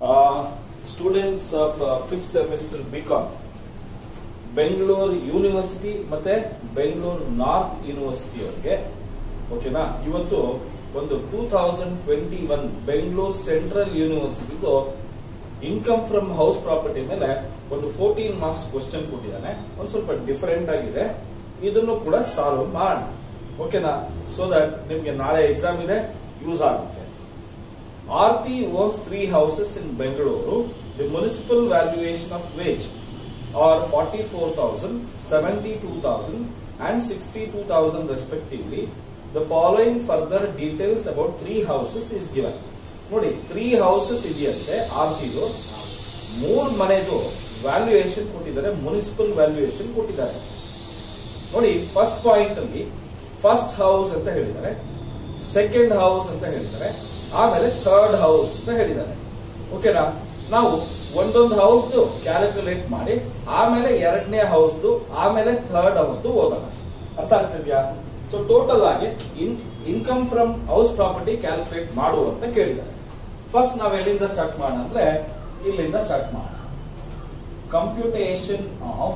students of fifth semester BCom Bengaluru university ಮತ್ತೆ Bengaluru north university ಅವರಿಗೆ ಓಕೆನಾ ಇವತ್ತು ಒಂದು two thousand twenty one Bengaluru central ಯೂನಿವರ್ಸಿಟಿದು ಇನ್ಕಮ್ ಫ್ರಮ್ ಹೌಸ್ ಪ್ರಾಪರ್ಟಿ ಮೇಲೆ ಒಂದು ಫೋರ್ಟೀನ್ ಮಾರ್ಕ್ಸ್ ಕ್ವಶನ್ ಕೊಟ್ಟಿದ್ದಾನೆ ಒಂದು ಸ್ವಲ್ಪ ಡಿಫರೆಂಟ್ ಆಗಿದೆ ಇದನ್ನು ಕೂಡ ಸಾಲ್ವ್ ಮಾಡಿ ಓಕೆನಾ ಸೊ ದಟ್ ನಿಮ್ಗೆ ನಾಳೆ ಎಕ್ಸಾಮ್ ಇದೆ ಯೂಸ್ ಆಗುತ್ತೆ Aarti owns three houses in Bengaluru the municipal valuation of which are forty four thousand seventy two thousand and sixty two thousand respectively the following further details about three houses is given ನೋಡಿ three houses ಇದೆಯಂತೆ ಆರ್ತಿದು ಮೂರ್ ಮನೆದು valuation ಕೊಟ್ಟಿದ್ದಾರೆ municipal valuation ಕೊಟ್ಟಿದ್ದಾರೆ ನೋಡಿ first point ಅಲ್ಲಿ first house ಅಂತ ಹೇಳಿದ್ದಾರೆ ಸೆಕೆಂಡ್ ಹೌಸ್ ಅಂತ ಹೇಳಿದ್ದಾರೆ ಆಮೇಲೆ ಥರ್ಡ್ ಹೌಸ್ ಅಂತ ಹೇಳಿದ್ದಾರೆ ಓಕೆನಾ ನಾವು ಒಂದೊಂದು ಹೌಸ್ದು ಕ್ಯಾಲ್ಕುಲೇಟ್ ಮಾಡಿ ಆಮೇಲೆ ಎರಡನೇ ಹೌಸ್ದು ಆಮೇಲೆ ಥರ್ಡ್ ಹೌಸ್ದು ಓದೋಣ ಅರ್ಥ ಆಗ್ತಿದ್ಯಾ ಸೊ ಟೋಟಲ್ ಆಗಿ income from house property calculate ಮಾಡು ಅಂತ ಕೇಳಿದ್ದಾರೆ ಫಸ್ಟ್ ನಾವ್ ಎಲ್ಲಿಂದ ಸ್ಟಾರ್ಟ್ ಮಾಡೋಣ ಅಂದ್ರೆ ಇಲ್ಲಿಂದ ಸ್ಟಾರ್ಟ್ ಮಾಡೋಣ computation of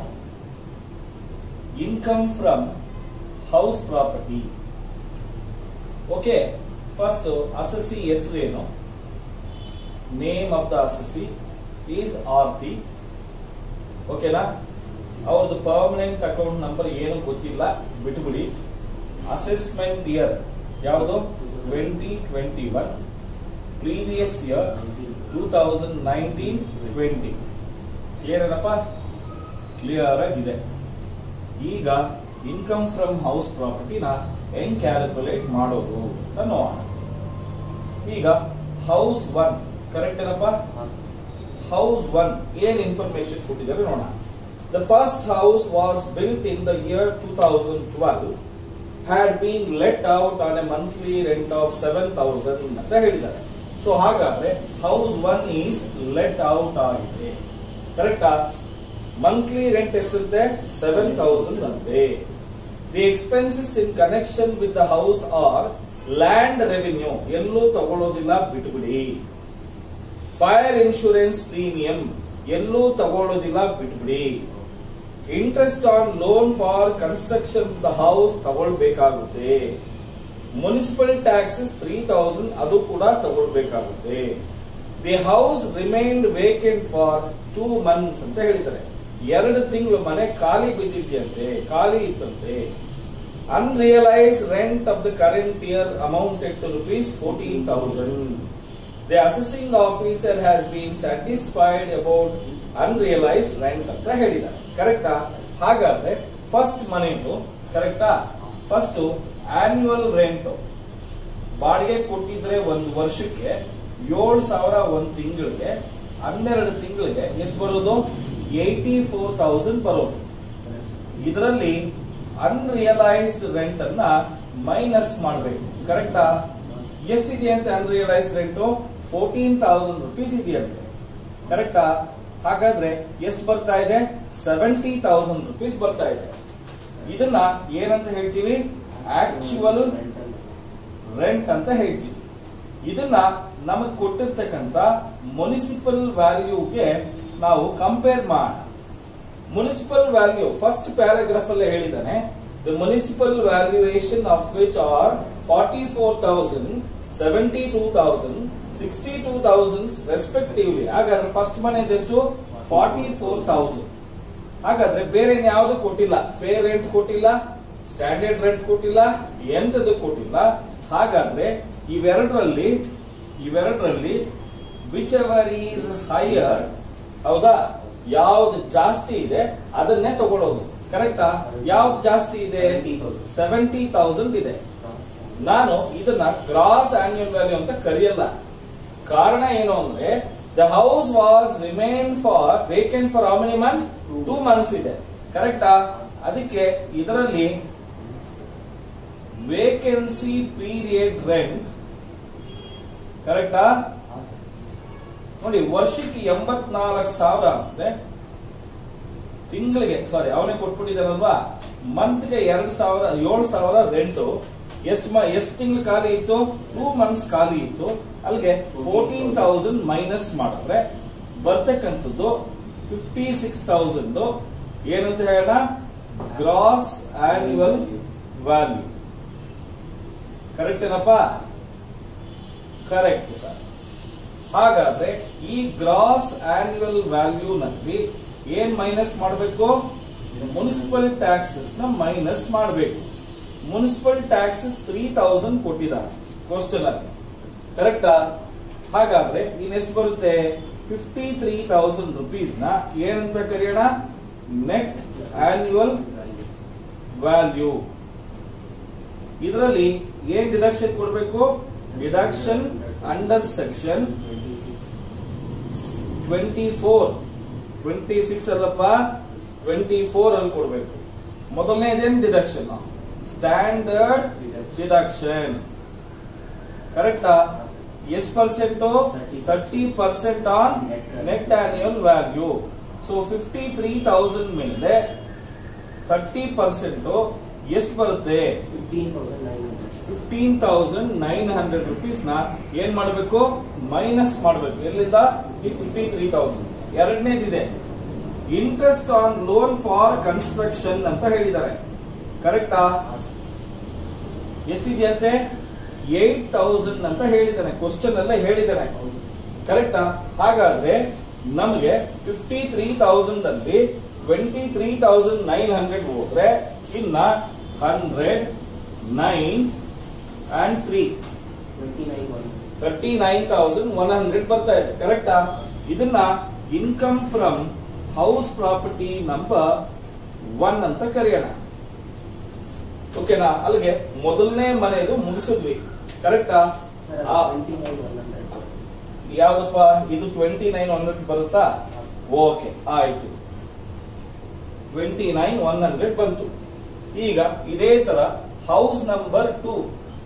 income from house property okay first assessee ಹೆಸರು ಏನು name of the assessee is Aarti ಓಕೆನಾ ಅವ್ರದ್ದು ಪರ್ಮನೆಂಟ್ ಅಕೌಂಟ್ ನಂಬರ್ ಏನು ಗೊತ್ತಿಲ್ಲ ಬಿಟ್ಬಿಡಿ ಅಸೆಸ್ಮೆಂಟ್ ಇಯರ್ ಯಾವುದು twenty twenty one previous year two thousand nineteen twenty clear ಏನಪ್ಪ ಕ್ಲಿಯರ್ ಆಗಿದೆ ಈಗ ಇನ್ಕಮ್ ಫ್ರಮ್ ಹೌಸ್ ಪ್ರಾಪರ್ಟಿನ ಹೆಂಗ್ ಕ್ಯಾಲ್ಕುಲೇಟ್ ಮಾಡೋದು ಅಂತ ನೋಡೋಣ ಈಗ ಹೌಸ್ ಒನ್ ಕರೆಕ್ಟ್ ಏನಪ್ಪ ಹೌಸ್ ಒನ್ ಏನ್ ಇನ್ಫಾರ್ಮೇಶನ್ ಕೊಟ್ಟಿದ್ದಾರೆ ನೋಡೋಣ the first house was built in the year two thousand twelve had been let out on a monthly rent of seven thousand ಅಂತ ಹೇಳಿದ್ದಾರೆ ಸೊ ಹಾಗಾದ್ರೆ house one is let out ಆಗಿದೆ ಕರೆಕ್ಟಾ monthly rent ಎಷ್ಟಂತೆ seven thousand ಅಂತೆ the expenses in connection with the house are land revenue ಎಲ್ಲೂ ತಗೊಳ್ಳೋದಿಲ್ಲ ಬಿಟ್ಬಿಡಿ ಫೈರ್ ಇನ್ಶೂರೆನ್ಸ್ ಪ್ರೀಮಿಯಂ ಎಲ್ಲೂ ತಗೊಳ್ಳೋದಿಲ್ಲ ಬಿಟ್ಬಿಡಿ interest on loan for construction the house ತಗೊಳ್ಬೇಕಾಗುತ್ತೆ ಮುನ್ಸಿಪಲ್ ಟ್ಯಾಕ್ಸಸ್ ತ್ರೀ ತೌಸಂಡ್ ಅದು ಕೂಡ ತಗೊಳ್ಬೇಕಾಗುತ್ತೆ the house remained vacant for two months ಅಂತ ಹೇಳ್ತಾರೆ ಎರಡು ತಿಂಗಳು ಮನೆ ಖಾಲಿ ಬಿದ್ದಿದ್ಯಂತೆ ಖಾಲಿ ಇತ್ತಂತೆ unrealised rent of the current year amounted to rupees fourteen thousand the assessing officer has been satisfied about unrealised rent ಅಂತ ಹೇಳಿದ್ದಾರೆ ಕರೆಕ್ಟಾ ಹಾಗಾದ್ರೆ ಫಸ್ಟ್ ಮನೆದು ಕರೆಕ್ಟಾ ಫಸ್ಟ್ ಆನ್ಯುವಲ್ ರೆಂಟ್ ಬಾಡಿಗೆ ಕೊಟ್ಟಿದ್ರೆ ಒಂದು ವರ್ಷಕ್ಕೆ ಏಳು ಸಾವಿರ ಒಂದು ತಿಂಗಳಿಗೆ ಹನ್ನೆರಡು ತಿಂಗಳಿಗೆ ಎಷ್ಟು ಬರೋದು ಏಯ್ಟಿ ಫೋರ್ ತೌಸಂಡ್ ಬರೋದು ಇದರಲ್ಲಿ ಅನ್ರಿಯಲೈಸ್ಡ್ ರೆಂಟ್ ಅನ್ನ ಮೈನಸ್ ಮಾಡಬೇಕು ಕರೆಕ್ಟಾ ಎಷ್ಟಿದೆಯಂತೆ unrealised rent fourteen thousand rupees ಇದೆಯಂತೆ ಕರೆಕ್ಟಾ ಹಾಗಾದ್ರೆ ಎಷ್ಟು ಬರ್ತಾ ಇದೆ ಸೆವೆಂಟಿ ತೌಸಂಡ್ ರುಪೀಸ್ ಬರ್ತಾ ಇದೆ ಇದನ್ನ ಏನಂತ ಹೇಳ್ತೀವಿ ಆಕ್ಚುಯಲ್ ರೆಂಟ್ ಅಂತ ಹೇಳ್ತೀವಿ ಇದನ್ನ ನಮಗೆ ಕೊಟ್ಟಿರ್ತಕ್ಕಂತ ಮುನಿಸಿಪಲ್ ವ್ಯಾಲ್ಯೂಗೆ ನಾವು ಕಂಪೇರ್ ಮಾಡೋಣ ಮುನಿಸಿಪಲ್ ವ್ಯಾಲ್ಯೂ ಫಸ್ಟ್ ಪ್ಯಾರಾಗ್ರಾಫ್ ಅಲ್ಲೇ ಹೇಳಿದ್ದಾನೆ the municipal valuation of which are forty four thousand seventy two thousand sixty two thousand respectively ಹಾಗಾದ್ರೆ ಫಸ್ಟ್ ಮನೆದೆಷ್ಟು ಫಾರ್ಟಿ ಫೋರ್ ತೌಸಂಡ್ ಹಾಗಾದ್ರೆ ಬೇರೆ ಯಾವುದು ಕೊಟ್ಟಿಲ್ಲ ಫೇರ್ ರೆಂಟ್ ಕೊಟ್ಟಿಲ್ಲ ಸ್ಟ್ಯಾಂಡರ್ಡ್ ರೆಂಟ್ ಕೊಟ್ಟಿಲ್ಲ ಎಂತದ್ದು ಕೊಟ್ಟಿಲ್ಲ ಹಾಗಾದ್ರೆ ಇವೆರಡರಲ್ಲಿ ಇವೆರಡರಲ್ಲಿ ವಿಚ್ ಎವರ್ ಈಸ್ ಹೈಯರ್ ಹೌದಾ ಯಾವ್ದು ಜಾಸ್ತಿ ಇದೆ ಅದನ್ನೇ ತಗೊಳ್ಳೋದು ಕರೆಕ್ಟಾ ಯಾವ್ದು ಜಾಸ್ತಿ ಇದೆ ಸೆವೆಂಟಿ ತೌಸಂಡ್ ಇದೆ ನಾನು ಇದನ್ನ ಗ್ರಾಸ್ ಆನ್ಯುವಲ್ ವ್ಯಾಲ್ಯೂ ಅಂತ ಕರೆಯಲ್ಲ ಕಾರಣ ಏನು ಅಂದ್ರೆ the house was remain for vacant for how many months two months ಇದೆ ಕರೆಕ್ಟಾ ಅದಕ್ಕೆ ಇದರಲ್ಲಿ ವೇಕೆನ್ಸಿ ಪೀರಿಯಡ್ ರೆಂಟ್ ಕರೆಕ್ಟಾ ನೋಡಿ ವರ್ಷಕ್ಕೆ ಎಂಬತ್ನಾಲ್ಕು ಸಾವಿರ ಅಂತೆ ತಿಂಗಳಿಗೆ ಸಾರಿ ಅವನೇ ಕೊಟ್ಬಿಟ್ಟಿದ್ದಾನಲ್ವಾ ಮಂತ್ಗೆ ಎರಡ್ ಸಾವಿರ ಏಳು ಸಾವಿರ ರೆಂಟು ಎಷ್ಟು ಎಷ್ಟು ತಿಂಗಳು ಖಾಲಿ ಇತ್ತು ಟೂ ಮಂತ್ಸ್ ಖಾಲಿ ಇತ್ತು ಅಲ್ಲಿಗೆ ಫೋರ್ಟೀನ್ ತೌಸಂಡ್ ಮೈನಸ್ ಮಾಡಿದ್ರೆ ಬರ್ತಕ್ಕಂಥದ್ದು ಫಿಫ್ಟಿ ಸಿಕ್ಸ್ ತೌಸಂಡ್ ಏನಂತ ಹೇಳೋಣ ಗ್ರಾಸ್ ಆನ್ಯುವಲ್ ವ್ಯಾಲ್ಯೂ ಕರೆಕ್ಟ್ ಏನಪ್ಪ ಕರೆಕ್ಟ್ ಸರ್ ಹಾಗಾದ್ರೆ ಈ ಗ್ರಾಸ್ ಆನ್ಯುವಲ್ ವ್ಯಾಲ್ಯೂ ನಲ್ಲಿ ಏನ್ ಮೈನಸ್ ಮಾಡಬೇಕು ಮುನ್ಸಿಪಲ್ ಟ್ಯಾಕ್ಸಸ್ ನ ಮೈನಸ್ ಮಾಡಬೇಕು ಮುನ್ಸಿಪಲ್ ಟ್ಯಾಕ್ಸಸ್ ತ್ರೀ ತೌಸಂಡ್ ಕೊಟ್ಟಿದ್ದಾರೆ ಕ್ವಶನ್ ಅಲ್ಲಿ ಕರೆಕ್ಟಾ ಹಾಗಾದ್ರೆ ಇನ್ನೆಷ್ಟು ಬರುತ್ತೆ ಫಿಫ್ಟಿ ತ್ರೀ ತೌಸಂಡ್ ರುಪೀಸ್ ನ ಏನಂತ ಕರೆಯೋಣ ನೆಟ್ ಆನ್ಯುವಲ್ ವ್ಯಾಲ್ಯೂ ಇದರಲ್ಲಿ ಏನ್ ಡಿಡಕ್ಷನ್ ಕೊಡಬೇಕು deduction under section twenty four twenty six ಅಲ್ಲಪ್ಪ ಟ್ವೆಂಟಿ ಫೋರ್ ಅಲ್ಲಿ ಕೊಡಬೇಕು ಮೊದಲನೇದೇನು ಡಿಡಕ್ಷನ್ ಸ್ಟ್ಯಾಂಡರ್ಡ್ ಡಿಡಕ್ಷನ್ ಕರೆಕ್ಟಾ ಎಷ್ಟು percent thirty percent on net annual value so fifty three thousand ಮೇಲೆ ತರ್ಟಿ ಪರ್ಸೆಂಟ್ ಎಷ್ಟು ಬರುತ್ತೆ fifteen thousand nine hundred rupees ನ ಏನ್ ಮಾಡಬೇಕು ಮೈನಸ್ ಮಾಡಬೇಕು ಎಲ್ಲಿಂದ ಈ ಫಿಫ್ಟಿ ತ್ರೀ ತೌಸಂಡ್ ಎರಡನೇದಿದೆ interest on loan for construction ಅಂತ ಹೇಳಿದ್ದಾರೆ ಕರೆಕ್ಟಾ ಎಷ್ಟಿದೆಯಂತೆ ಏಟ್ ತೌಸಂಡ್ ಅಂತ ಹೇಳಿದ್ದಾನೆ ಕ್ವಶನ್ ಅಲ್ಲೇ ಹೇಳಿದ್ದಾನೆ ಕರೆಕ್ಟಾ ಹಾಗಾದ್ರೆ ನಮಗೆ ಫಿಫ್ಟಿ ತ್ರೀ ತೌಸಂಡ್ ಅಲ್ಲಿ twenty three thousand nine hundred ಹೋದ್ರೆ ಇನ್ನ hundred nine and three thirty nine thousand one hundred ಬರ್ತಾ ಇದೆ ಕರೆಕ್ಟಾ ಇದನ್ನ income from house property number one ಅಂತ ಕರೆಯೋಣ ಓಕೆನಾ ಅಲ್ಲಿಗೆ ಮೊದಲನೇ ಮನೆಯದು ಮುಗಿಸಿದ್ವಿ ಕರೆಕ್ಟಾ ಯಾವ್ದಪ್ಪ ಇದು ಟ್ವೆಂಟಿ ನೈನ್ ಹಂಡ್ರೆಡ್ ಬರುತ್ತಾ ಓಕೆ ಆಯ್ತು ಟ್ವೆಂಟಿ ನೈನ್ ಒನ್ ಹಂಡ್ರೆಡ್ ಬಂತು ಈಗ ಇದೇ ತರ ಹೌಸ್ ನಂಬರ್ ಟೂ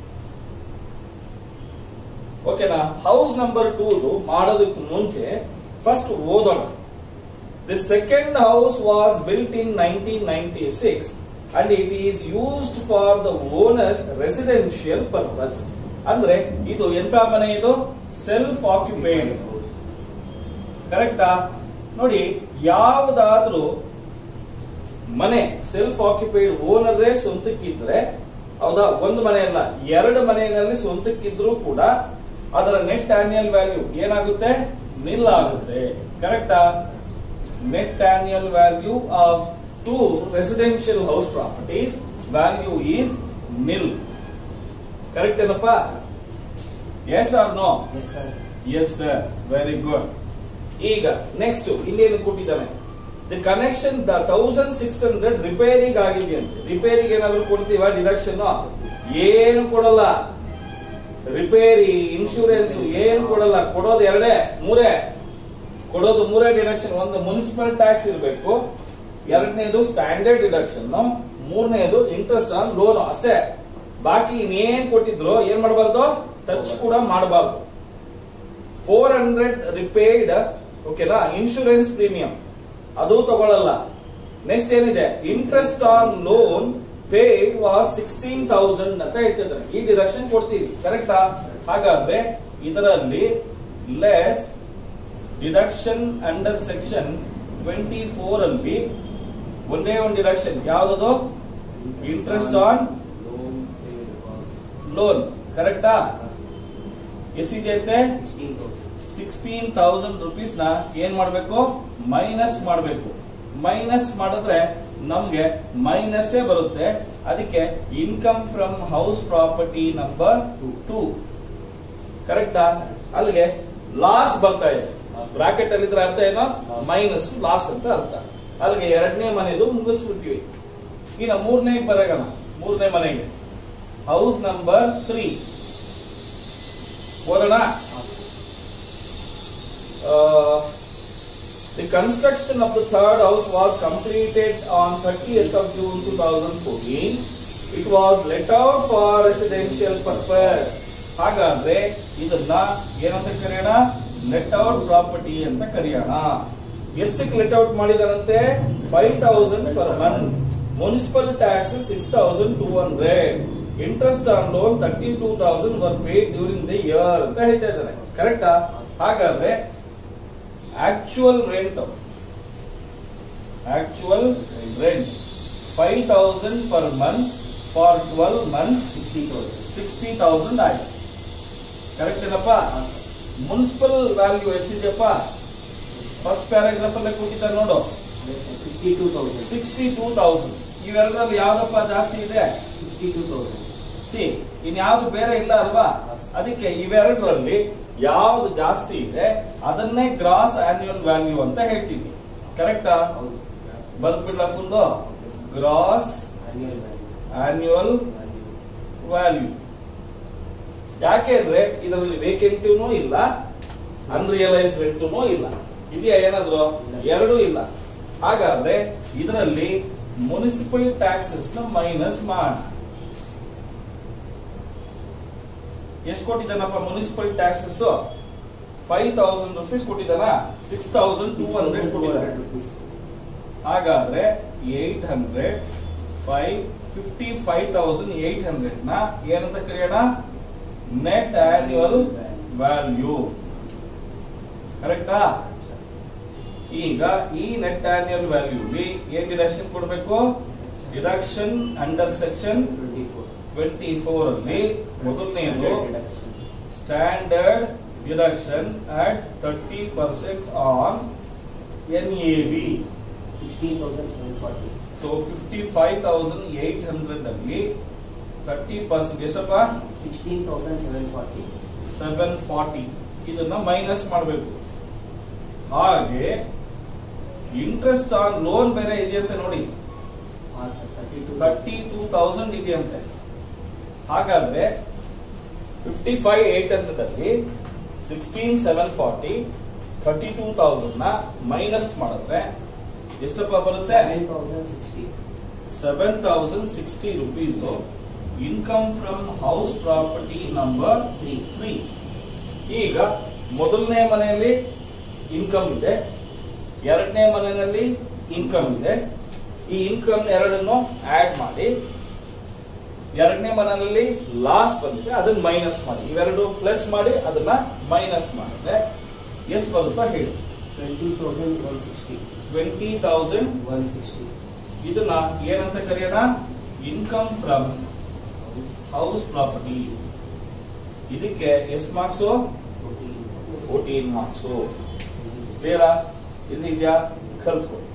ಓಕೆನಾ ಹೌಸ್ ನಂಬರ್ ಟೂ ಮಾಡೋದಕ್ಕೆ ಮುಂಚೆ ಫಸ್ಟ್ ಓದೋಣ the second house was built in nineteen ninety six and it is used for the owner's residential purpose ಅಂದ್ರೆ ಇದು ಎಂತ ಮನೆ ಇದು ಸೆಲ್ಫ್ ಆಕ್ಯುಪೈಡ್ ಕರೆಕ್ಟಾ ನೋಡಿ ಯಾವುದಾದ್ರೂ ಮನೆ ಸೆಲ್ಫ್ ಆಕ್ಯುಪೈಡ್ ಓನರೇ ಸ್ವಂತಕ್ಕಿದ್ರೆ ಹೌದಾ ಒಂದು ಮನೆ ಅಲ್ಲ ಎರಡು ಮನೆಯಲ್ಲಿ ಸ್ವಂತಕ್ಕಿದ್ರೂ ಕೂಡ ಅದರ ನೆಟ್ ಆನ್ಯುಯಲ್ ವ್ಯಾಲ್ಯೂ ಏನಾಗುತ್ತೆ ನಿಲ್ ಆಗುತ್ತೆ ಕರೆಕ್ಟಾ net annual value of two residential house properties value is nil correct ಏನಪ್ಪ yes or no yes sir very good ಈಗ ನೆಕ್ಸ್ಟ್ ಇನ್ನೇನು ಕೊಟ್ಟಿದ್ದಾನೆ the connection the thousand six hundred ರಿಪೇರಿಗೆ ಆಗಿದೆ ಅಂತ ರಿಪೇರಿಗೆ ಏನಾದ್ರು ಕೊಡ್ತೀವ ಡಿಡಕ್ಷನ್ ಏನು ಕೊಡಲ್ಲ ರಿಪೇರಿ ಇನ್ಶೂರೆನ್ಸ್ ಏನು ಕೊಡಲ್ಲ ಕೊಡೋದು ಎರಡೇ ಮೂರೇ ಕೊಡೋದು ಮೂರೇ ಡಿಡಕ್ಷನ್ ಒಂದು ಮುನ್ಸಿಪಲ್ ಟ್ಯಾಕ್ಸ್ ಇರಬೇಕು ಎರಡನೇದು ಸ್ಟ್ಯಾಂಡರ್ಡ್ ಡಿಡಕ್ಷನ್ ಮೂರನೇದು ಇಂಟ್ರೆಸ್ಟ್ ಆನ್ ಲೋನ್ ಅಷ್ಟೇ ಬಾಕಿ ಇನ್ನೇನ್ ಕೊಟ್ಟಿದ್ರು ಏನ್ ಮಾಡಬಾರ್ದು ಟಚ್ ಕೂಡ ಮಾಡಬಾರ್ದು ಫೋರ್ ಹಂಡ್ರೆಡ್ ರಿಪೇಯ್ಡ್ ಓಕೆನಾ ಇನ್ಶೂರೆನ್ಸ್ ಪ್ರೀಮಿಯಂ ಅದು ತಗೊಳ್ಳಲ್ಲ ನೆಕ್ಸ್ಟ್ ಏನಿದೆ interest on loan paid was sixteen thousand ಅಂತ ಹೇಳ್ತಿದ್ದಾರೆ ಈ ಡಿಡಕ್ಷನ್ ಕೊಡ್ತೀವಿ ಕರೆಕ್ಟಾ ಹಾಗಾದ್ರೆ ಇದರಲ್ಲಿ less deduction under section twenty four ಅಲ್ಲಿ ಒಂದೇ ಒಂದು ಡಿಡಕ್ಷನ್ ಯಾವ್ದದು ಇಂಟ್ರೆಸ್ಟ್ ಆನ್ ಲೋನ್ ಕರೆಕ್ಟಾ ಎಷ್ಟಿದೆಯಂತೆ ಸಿಕ್ಸ್ಟೀನ್ ತೌಸಂಡ್ ರುಪೀಸ್ ನ ಏನ್ ಮಾಡಬೇಕು ಮೈನಸ್ ಮಾಡಬೇಕು ಮೈನಸ್ ಮಾಡಿದ್ರೆ ನಮ್ಗೆ ಮೈನಸ್ ಬರುತ್ತೆ ಅದಕ್ಕೆ income from house property number two ಕರೆಕ್ಟಾ ಅಲ್ಲಿಗೆ ಲಾಸ್ ಬರ್ತಾ ಇದೆ ಬ್ರಾಕೆಟ್ ಅಲ್ಲಿ ಇದ್ರೆ ಅರ್ಥ ಏನೋ ಮೈನಸ್ ಲಾಸ್ ಅಂತ ಅರ್ಥ ಅಲ್ಲಿಗೆ ಎರಡನೇ ಮನೆದು ಮುಗಿಸ್ಬಿಡ್ತೀವಿ ಇನ್ನು ಮೂರನೇ ಬರೋಣ ಮೂರನೇ ಮನೆಗೆ ಹೌಸ್ ನಂಬರ್ ತ್ರೀ ಓದೋಣ the construction of the third house was completed on thirtieth of June two thousand fourteen it was let out for residential purpose ಹಾಗಾದ್ರೆ ಇದನ್ನ ಏನಂತ ಕರೆಯೋಣ ಲೆಟ್ ಔಟ್ ಪ್ರಾಪರ್ಟಿ ಅಂತ ಕರೆಯೋಣ ಎಷ್ಟಕ್ಕೆ ಲೆಟ್ ಔಟ್ ಮಾಡಿದಾರಂತೆ five thousand per month municipal tax six thousand two hundred interest on loan thirty two thousand were paid during the year ಅಂತ ಹೇಳ್ತಾ ಇದ್ದಾರೆ ಕರೆಕ್ಟಾ ಹಾಗಾದ್ರೆ actual rent actual rent five thousand per month for twelve months sixty thousand sixty thousand ಆಯ್ತು correct ಏನಪ್ಪ municipal value ಎಷ್ಟಿದೆಯಪ್ಪ first paragraph ಅಲ್ಲೇ ಕೊಟ್ಟಿದ್ದಾರೆ ನೋಡು sixty two thousand sixty two thousand ಇವೆರಡರಲ್ಲಿ ಯಾವ್ದಪ್ಪ ಜಾಸ್ತಿ ಇದೆ ಸಿಕ್ಸ್ಟಿ ಟೂ ತೌಸಂಡ್ ಸಿ ಇನ್ಯಾವ್ದು ಬೇರೆ ಇಲ್ಲ ಅಲ್ವಾ ಅದಕ್ಕೆ ಇವೆರಡರಲ್ಲಿ ಯಾವ್ದು ಜಾಸ್ತಿ ಇದೆ ಅದನ್ನೇ ಗ್ರಾಸ್ ಆನ್ಯುಯಲ್ ವ್ಯಾಲ್ಯೂ ಅಂತ ಹೇಳ್ತೀವಿ ಕರೆಕ್ಟಾ ಹೌದು ಬರ್ದ್ಬಿಡ್ಲ full gross annual value annual value ಯಾಕೆ ಅಂದ್ರೆ ಇದರಲ್ಲಿ ವೇಕೆಂಟಿನೂ ಇಲ್ಲ ಅನ್ರಿಯಲೈಸ್ ರೆಂಟೂ ಇಲ್ಲ ಇದೆಯಾ ಏನಾದ್ರು ಎರಡೂ ಇಲ್ಲ ಹಾಗಾದ್ರೆ ಇದರಲ್ಲಿ ಮುನಿಸಿಪಲ್ ಟ್ಯಾಕ್ಸಸ್ ನ ಮೈನಸ್ ಮಾಡ ಎಷ್ಟು ಕೊಟ್ಟಿದ್ದಾನಪ್ಪ municipal taxes five thousand rupees ಕೊಟ್ಟಿದ್ದಾನ ಸಿಕ್ಸ್ ತೌಸಂಡ್ ಟೂ ಹಂಡ್ರೆಡ್ ಕೊಟ್ಟಿದ್ದಾನೆ ರುಪೀಸ್ ಹಾಗಾದ್ರೆ eight hundred five fifty five thousand eight hundred ನ ಏನಂತ ಕರೆಯೋಣ ನೆಟ್ ಆನ್ಯುವಲ್ ವ್ಯಾಲ್ಯೂ ಕರೆಕ್ಟಾ ಈಗ ಈ ನೆಟ್ ಆನ್ಯುವಲ್ ವ್ಯಾಲ್ಯೂಗೆ ಏನ್ ಡಿಡಕ್ಷನ್ ಕೊಡಬೇಕು deduction under section twenty four twenty four ಅಲ್ಲಿ ಮೊದಲನೆಯದು deduction standard deduction at thirty percent on N A B sixteen thousand seven forty so fifty five thousand eight hundred ಅಲ್ಲಿ thirty percent ಎಷ್ಟಪ್ಪ sixteen thousand seven forty seven forty ಇದನ್ನ minus ಮಾಡಬೇಕು ಹಾಗೆ interest on loan ಬೇರೆ ಇದೆಯಂತೆ ನೋಡಿ thirty two thirty two thousand ಇದೆಯಂತೆ ಹಾಗಾದ್ರೆ ಫಿಫ್ಟಿ ಫೈವ್ ಏಟ್ ಹಂಡ್ರೆಡ್ ಅಲ್ಲಿ sixteen seven forty thirty two thousand ನ ಮೈನಸ್ ಮಾಡಿದ್ರೆ ಎಷ್ಟಪ್ಪ ಬರುತ್ತೆ seven thousand sixty seven thousand sixty rupees income from house property number three three ಈಗ ಮೊದಲನೇ ಮನೆಯಲ್ಲಿ ಇನ್ಕಮ್ ಇದೆ ಎರಡನೇ ಮನೆಯಲ್ಲಿ ಇನ್ಕಮ್ ಇದೆ ಈ ಇನ್ಕಮ್ ಎರಡನ್ನು ಆಡ್ ಮಾಡಿ ಎರಡನೇ ಮನೆಯಲ್ಲಿ ಲಾಸ್ ಬಂದಿದೆ ಅದನ್ನ ಮೈನಸ್ ಮಾಡಿ ಇವೆರಡು ಪ್ಲಸ್ ಮಾಡಿ ಅದನ್ನ ಮೈನಸ್ ಮಾಡಿದ್ರೆ ಎಷ್ಟು ಬರುತ್ತಾ ಹೇಳಿ twenty thousand one sixty twenty thousand one sixty ಇದನ್ನ ಏನಂತ ಕರೆಯೋಣ ಇನ್ಕಮ್ ಫ್ರಮ್ ಹೌಸ್ ಪ್ರಾಪರ್ಟಿ ಇದಕ್ಕೆ ಎಷ್ಟು ಮಾರ್ಕ್ಸು ಫೋರ್ಟೀನ್ ಮಾರ್ಕ್ಸು ಕ್ಲಿಯರಾ ಇದು ಇದೆಯಾ ಕಲ್ತ್ಕೊ